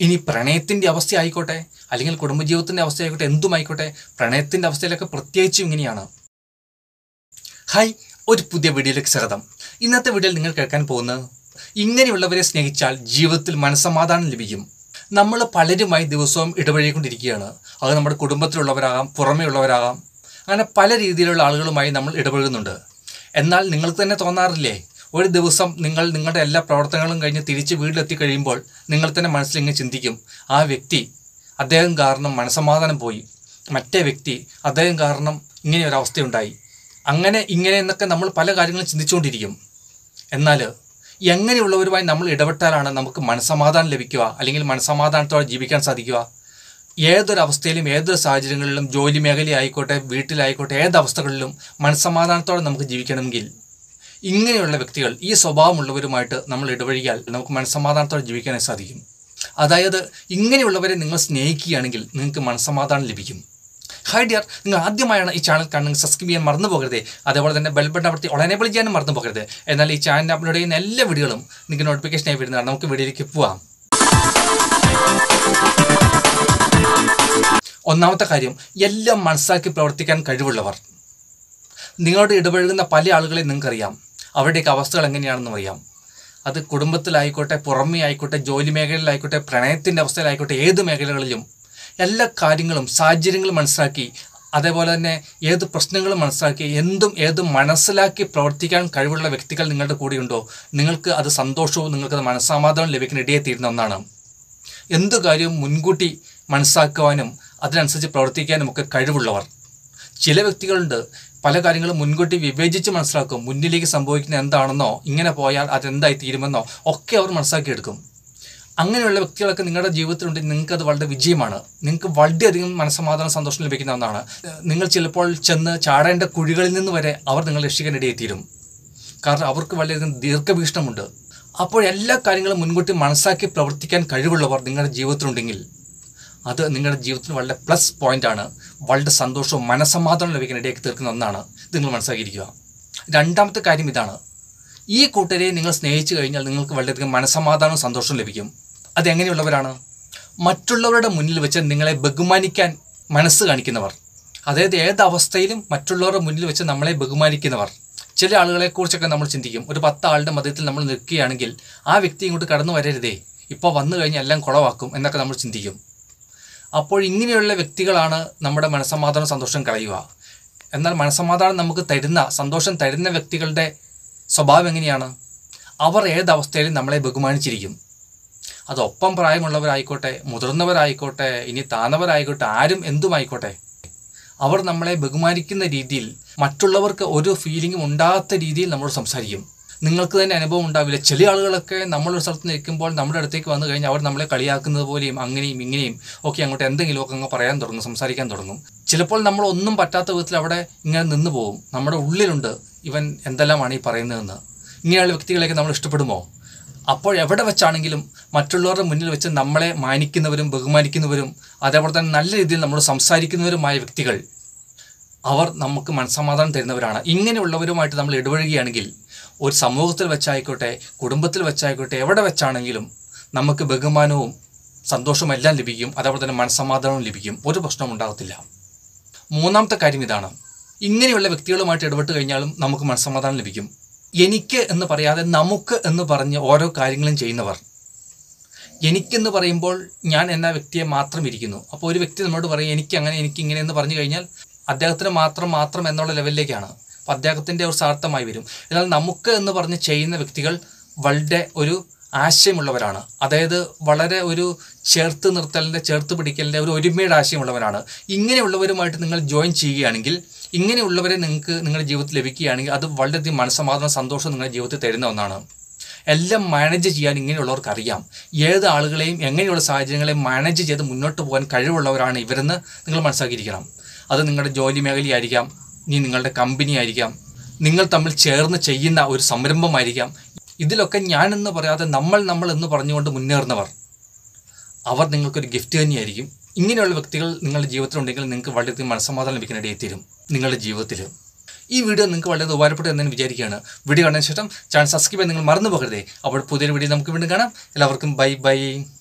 ഇനി പ്രണയത്തിൻ്റെ അവസ്ഥ ആയിക്കോട്ടെ അല്ലെങ്കിൽ കുടുംബജീവിതത്തിൻ്റെ അവസ്ഥ ആയിക്കോട്ടെ എന്തുമായിക്കോട്ടെ പ്രണയത്തിൻ്റെ അവസ്ഥയിലൊക്കെ പ്രത്യേകിച്ചും ഇങ്ങനെയാണ് ഹായ് ഒരു പുതിയ വീഡിയോയിലേക്ക് സ്വാഗതം ഇന്നത്തെ വീഡിയോയിൽ നിങ്ങൾ കേൾക്കാൻ പോകുന്നത് ഇങ്ങനെയുള്ളവരെ സ്നേഹിച്ചാൽ ജീവിതത്തിൽ മനസ്സമാധാനം ലഭിക്കും നമ്മൾ പലരുമായി ദിവസവും ഇടപഴകിക്കൊണ്ടിരിക്കുകയാണ് അത് നമ്മുടെ കുടുംബത്തിലുള്ളവരാകാം പുറമേ ഉള്ളവരാകാം അങ്ങനെ പല രീതിയിലുള്ള ആളുകളുമായി നമ്മൾ ഇടപഴകുന്നുണ്ട് എന്നാൽ നിങ്ങൾക്ക് തന്നെ തോന്നാറില്ലേ ഒരു ദിവസം നിങ്ങൾ നിങ്ങളുടെ എല്ലാ പ്രവർത്തനങ്ങളും കഴിഞ്ഞ് തിരിച്ച് വീട്ടിലെത്തി കഴിയുമ്പോൾ നിങ്ങൾ തന്നെ മനസ്സിലിങ്ങനെ ചിന്തിക്കും ആ വ്യക്തി അദ്ദേഹം കാരണം മനസ്സമാധാനം പോയി മറ്റേ വ്യക്തി അദ്ദേഹം കാരണം ഇങ്ങനെ ഒരു അവസ്ഥയുണ്ടായി അങ്ങനെ ഇങ്ങനെ എന്നൊക്കെ നമ്മൾ പല കാര്യങ്ങളും ചിന്തിച്ചുകൊണ്ടിരിക്കും എന്നാൽ എങ്ങനെയുള്ളവരുമായി നമ്മൾ ഇടപെട്ടാലാണ് നമുക്ക് മനസ്സമാധാനം ലഭിക്കുക അല്ലെങ്കിൽ മനസ്സമാധാനത്തോടെ ജീവിക്കാൻ സാധിക്കുക ഏതൊരവസ്ഥയിലും ഏതൊരു സാഹചര്യങ്ങളിലും ജോലി മേഖലയായിക്കോട്ടെ വീട്ടിലായിക്കോട്ടെ ഏതവസ്ഥകളിലും മനസ്സമാധാനത്തോടെ നമുക്ക് ജീവിക്കണമെങ്കിൽ ഇങ്ങനെയുള്ള വ്യക്തികൾ ഈ സ്വഭാവമുള്ളവരുമായിട്ട് നമ്മൾ ഇടപഴകിയാൽ നമുക്ക് മനസ്സമാധാനത്തോടെ ജീവിക്കാനായി സാധിക്കും അതായത് ഇങ്ങനെയുള്ളവരെ നിങ്ങൾ സ്നേഹിക്കുകയാണെങ്കിൽ നിങ്ങൾക്ക് മനസ്സമാധാനം ലഭിക്കും ഹായ് ഡിയർ നിങ്ങൾ ആദ്യമായാണ് ഈ ചാനൽ കാണുന്നത് സബ്സ്ക്രൈബ് ചെയ്യാൻ മറന്നു പോകരുത് അതേപോലെ തന്നെ ബെൽ ബട്ടൺ അമർത്തി ഉടനെ വിളി ചെയ്യാനും മറന്നു പോകരുത് എന്നാൽ ഈ ചാനൽ അപ്ലോഡ് ചെയ്യുന്ന എല്ലാ വീഡിയോകളും നിങ്ങൾക്ക് നോട്ടിഫിക്കേഷനായി വരുന്നതാണ് നമുക്ക് വീഡിയോയിലേക്ക് പോവാം ഒന്നാമത്തെ കാര്യം എല്ലാം മനസ്സാക്കി പ്രവർത്തിക്കാൻ കഴിവുള്ളവർ നിങ്ങളോട് ഇടപഴകുന്ന പല ആളുകളെ നിങ്ങൾക്കറിയാം അവരുടെയൊക്കെ അവസ്ഥകൾ എങ്ങനെയാണെന്നും അറിയാം അത് കുടുംബത്തിലായിക്കോട്ടെ പുറമേ ആയിക്കോട്ടെ ജോലി മേഖലയിലായിക്കോട്ടെ പ്രണയത്തിൻ്റെ അവസ്ഥയിലായിക്കോട്ടെ ഏത് മേഖലകളിലും എല്ലാ കാര്യങ്ങളും സാഹചര്യങ്ങളും മനസ്സിലാക്കി അതേപോലെ തന്നെ ഏത് പ്രശ്നങ്ങളും മനസ്സിലാക്കി എന്തും ഏതും മനസ്സിലാക്കി പ്രവർത്തിക്കാൻ കഴിവുള്ള വ്യക്തികൾ നിങ്ങളുടെ കൂടെയുണ്ടോ നിങ്ങൾക്ക് അത് സന്തോഷവും നിങ്ങൾക്കത് മനസ്സമാധാനം ലഭിക്കുന്ന ഇടയെ തീരുന്ന ഒന്നാണ് എന്തു കാര്യവും മുൻകൂട്ടി മനസ്സാക്കുവാനും അതിനനുസരിച്ച് പ്രവർത്തിക്കാനും ഒക്കെ കഴിവുള്ളവർ ചില വ്യക്തികളുണ്ട് പല കാര്യങ്ങളും മുൻകൂട്ടി വിവേചിച്ച് മനസ്സിലാക്കും മുന്നിലേക്ക് സംഭവിക്കുന്ന എന്താണെന്നോ ഇങ്ങനെ പോയാൽ അതെന്തായി തീരുമെന്നോ ഒക്കെ അവർ മനസ്സിലാക്കിയെടുക്കും അങ്ങനെയുള്ള വ്യക്തികളൊക്കെ നിങ്ങളുടെ ജീവിതത്തിലുണ്ടെങ്കിൽ നിങ്ങൾക്ക് അത് വളരെ വിജയമാണ് നിങ്ങൾക്ക് വളരെയധികം മനസ്സമാധാനം സന്തോഷം ലഭിക്കുന്ന ഒന്നാണ് നിങ്ങൾ ചിലപ്പോൾ ചെന്ന് ചാടേണ്ട കുഴികളിൽ നിന്ന് വരെ അവർ നിങ്ങൾ രക്ഷിക്കാൻ ഇടയെത്തീരും കാരണം അവർക്ക് വളരെയധികം ദീർഘവീക്ഷണമുണ്ട് അപ്പോൾ എല്ലാ കാര്യങ്ങളും മുൻകൂട്ടി മനസ്സാക്കി പ്രവർത്തിക്കാൻ കഴിവുള്ളവർ നിങ്ങളുടെ ജീവിതത്തിലുണ്ടെങ്കിൽ അത് നിങ്ങളുടെ ജീവിതത്തിന് വളരെ പ്ലസ് പോയിന്റ് ആണ് വളരെ സന്തോഷവും മനസ്സമാധാനം ലഭിക്കുന്ന ഇടയ്ക്ക് തീർക്കുന്ന ഒന്നാണ് ഇത് നിങ്ങൾ മനസ്സാക്കിയിരിക്കുക രണ്ടാമത്തെ കാര്യം ഇതാണ് ഈ കൂട്ടരെ നിങ്ങൾ സ്നേഹിച്ചു കഴിഞ്ഞാൽ നിങ്ങൾക്ക് വളരെയധികം മനസ്സമാധാനവും സന്തോഷവും ലഭിക്കും അതെങ്ങനെയുള്ളവരാണ് മറ്റുള്ളവരുടെ മുന്നിൽ വെച്ച് നിങ്ങളെ ബഹുമാനിക്കാൻ മനസ്സ് കാണിക്കുന്നവർ അതായത് ഏത് അവസ്ഥയിലും മറ്റുള്ളവരുടെ മുന്നിൽ വെച്ച് നമ്മളെ ബഹുമാനിക്കുന്നവർ ചില ആളുകളെ കുറിച്ചൊക്കെ നമ്മൾ ചിന്തിക്കും ഒരു പത്ത് ആളുടെ മധ്യത്തിൽ നമ്മൾ നിൽക്കുകയാണെങ്കിൽ ആ വ്യക്തി ഇങ്ങോട്ട് കടന്നു വരരുതേ ഇപ്പോൾ വന്നു കഴിഞ്ഞാൽ എല്ലാം കുളവാക്കും എന്നൊക്കെ നമ്മൾ ചിന്തിക്കും അപ്പോൾ ഇങ്ങനെയുള്ള വ്യക്തികളാണ് നമ്മുടെ മനസ്സമാധാനം സന്തോഷം കളയുക എന്നാൽ മനസ്സമാധാനം നമുക്ക് തരുന്ന സന്തോഷം തരുന്ന വ്യക്തികളുടെ സ്വഭാവം എങ്ങനെയാണ് അവർ ഏതവസ്ഥയിലും നമ്മളെ ബഹുമാനിച്ചിരിക്കും അത് ഒപ്പം പ്രായമുള്ളവരായിക്കോട്ടെ മുതിർന്നവരായിക്കോട്ടെ ഇനി താന്നവരായിക്കോട്ടെ ആരും എന്തുമായിക്കോട്ടെ അവർ നമ്മളെ ബഹുമാനിക്കുന്ന രീതിയിൽ മറ്റുള്ളവർക്ക് ഒരു ഫീലിംഗും ഉണ്ടാകാത്ത രീതിയിൽ നമ്മളോട് സംസാരിക്കും നിങ്ങൾക്ക് തന്നെ അനുഭവം ഉണ്ടാവില്ല ചില ആളുകളൊക്കെ നമ്മളൊരു സ്ഥലത്ത് നിൽക്കുമ്പോൾ നമ്മുടെ അടുത്തേക്ക് വന്നു കഴിഞ്ഞാൽ അവർ നമ്മളെ കളിയാക്കുന്നത് പോലെയും അങ്ങനെയും ഇങ്ങനെയും ഒക്കെ അങ്ങോട്ട് എന്തെങ്കിലുമൊക്കെ അങ്ങ് പറയാൻ തുടങ്ങും സംസാരിക്കാൻ തുടങ്ങും ചിലപ്പോൾ നമ്മൾ ഒന്നും പറ്റാത്ത വിധത്തിൽ അവിടെ ഇങ്ങനെ നിന്ന് പോകും നമ്മുടെ ഉള്ളിലുണ്ട് ഇവൻ എന്തെല്ലാമാണ് ഈ പറയുന്നതെന്ന് ഇങ്ങനെയുള്ള വ്യക്തികളെയൊക്കെ നമ്മൾ ഇഷ്ടപ്പെടുമോ അപ്പോൾ എവിടെ വെച്ചാണെങ്കിലും മറ്റുള്ളവരുടെ മുന്നിൽ വെച്ച് നമ്മളെ മാനിക്കുന്നവരും ബഹുമാനിക്കുന്നവരും അതേപോലെ തന്നെ നല്ല രീതിയിൽ നമ്മൾ സംസാരിക്കുന്നവരുമായ വ്യക്തികൾ അവർ നമുക്ക് മനസ്സമാധാനം തരുന്നവരാണ് ഇങ്ങനെയുള്ളവരുമായിട്ട് നമ്മൾ ഇടപഴകുകയാണെങ്കിൽ ഒരു സമൂഹത്തിൽ വെച്ചായിക്കോട്ടെ കുടുംബത്തിൽ വെച്ചായിക്കോട്ടെ എവിടെ വെച്ചാണെങ്കിലും നമുക്ക് ബഹുമാനവും സന്തോഷവും എല്ലാം ലഭിക്കും അതേപോലെ തന്നെ മനസ്സമാധാനവും ലഭിക്കും ഒരു പ്രശ്നവും ഉണ്ടാകത്തില്ല മൂന്നാമത്തെ കാര്യം ഇതാണ് ഇങ്ങനെയുള്ള വ്യക്തികളുമായിട്ട് ഇടപെട്ട് കഴിഞ്ഞാലും നമുക്ക് മനസ്സമാധാനം ലഭിക്കും എനിക്ക് എന്ന് പറയാതെ നമുക്ക് എന്ന് പറഞ്ഞ് ഓരോ കാര്യങ്ങളും ചെയ്യുന്നവർ എനിക്കെന്ന് പറയുമ്പോൾ ഞാൻ എന്ന വ്യക്തിയെ മാത്രം ഇരിക്കുന്നു അപ്പോൾ ഒരു വ്യക്തി നമ്മളോട് പറയും എനിക്ക് അങ്ങനെ എനിക്ക് ഇങ്ങനെ എന്ന് പറഞ്ഞു കഴിഞ്ഞാൽ അദ്ദേഹത്തിന് മാത്രം മാത്രം എന്നുള്ള ലെവലിലേക്കാണ് അപ്പോൾ അദ്ദേഹത്തിൻ്റെ ഒരു സാർത്ഥമായി വരും എന്നാൽ നമുക്ക് എന്ന് പറഞ്ഞ് ചെയ്യുന്ന വ്യക്തികൾ വളരെ ഒരു ആശയമുള്ളവരാണ് അതായത് വളരെ ഒരു ചേർത്ത് നിർത്തലിൻ്റെ ചേർത്ത് പിടിക്കലിൻ്റെ ഒരു ഒരുമയുടെ ആശയമുള്ളവരാണ് ഇങ്ങനെയുള്ളവരുമായിട്ട് നിങ്ങൾ ജോയിൻ ചെയ്യുകയാണെങ്കിൽ ഇങ്ങനെയുള്ളവരെ നിങ്ങൾക്ക് നിങ്ങളുടെ ജീവിതത്തിൽ ലഭിക്കുകയാണെങ്കിൽ അത് വളരെയധികം മനസ്സമാധാനം സന്തോഷം നിങ്ങളുടെ ജീവിതത്തിൽ തരുന്ന ഒന്നാണ് എല്ലാം മാനേജ് ചെയ്യാൻ ഇങ്ങനെയുള്ളവർക്ക് അറിയാം ഏത് ആളുകളെയും എങ്ങനെയുള്ള സാഹചര്യങ്ങളെയും മാനേജ് ചെയ്ത് മുന്നോട്ട് പോകാൻ കഴിവുള്ളവരാണ് ഇവരെന്ന് നിങ്ങൾ മനസ്സിലാക്കിയിരിക്കണം അത് നിങ്ങളുടെ ജോലി മേഖലയായിരിക്കാം ഇനി നിങ്ങളുടെ കമ്പനി ആയിരിക്കാം നിങ്ങൾ തമ്മിൽ ചേർന്ന് ചെയ്യുന്ന ഒരു സംരംഭമായിരിക്കാം ഇതിലൊക്കെ ഞാനെന്ന് പറയാതെ നമ്മൾ നമ്മൾ എന്ന് പറഞ്ഞുകൊണ്ട് മുന്നേറുന്നവർ അവർ നിങ്ങൾക്കൊരു ഗിഫ്റ്റ് തന്നെയായിരിക്കും ഇങ്ങനെയുള്ള വ്യക്തികൾ നിങ്ങളുടെ ജീവിതത്തിലുണ്ടെങ്കിൽ നിങ്ങൾക്ക് വളരെയധികം മനസ്സമാധാനം ലഭിക്കുന്ന ഇടയെത്തീരും നിങ്ങളുടെ ജീവിതത്തിൽ ഈ വീഡിയോ നിങ്ങൾക്ക് വളരെ ഉപകാരപ്പെട്ടു എന്ന് ഞാൻ വിചാരിക്കുകയാണ് വീഡിയോ കണ്ടതിന് ശേഷം ചാനൽ സബ്സ്ക്രൈബ് ചെയ്യാൻ നിങ്ങൾ മറന്നു പോകരുതേ അപ്പോൾ പുതിയൊരു വീഡിയോ നമുക്ക് വീണ്ടും കാണാം എല്ലാവർക്കും ബൈ ബൈ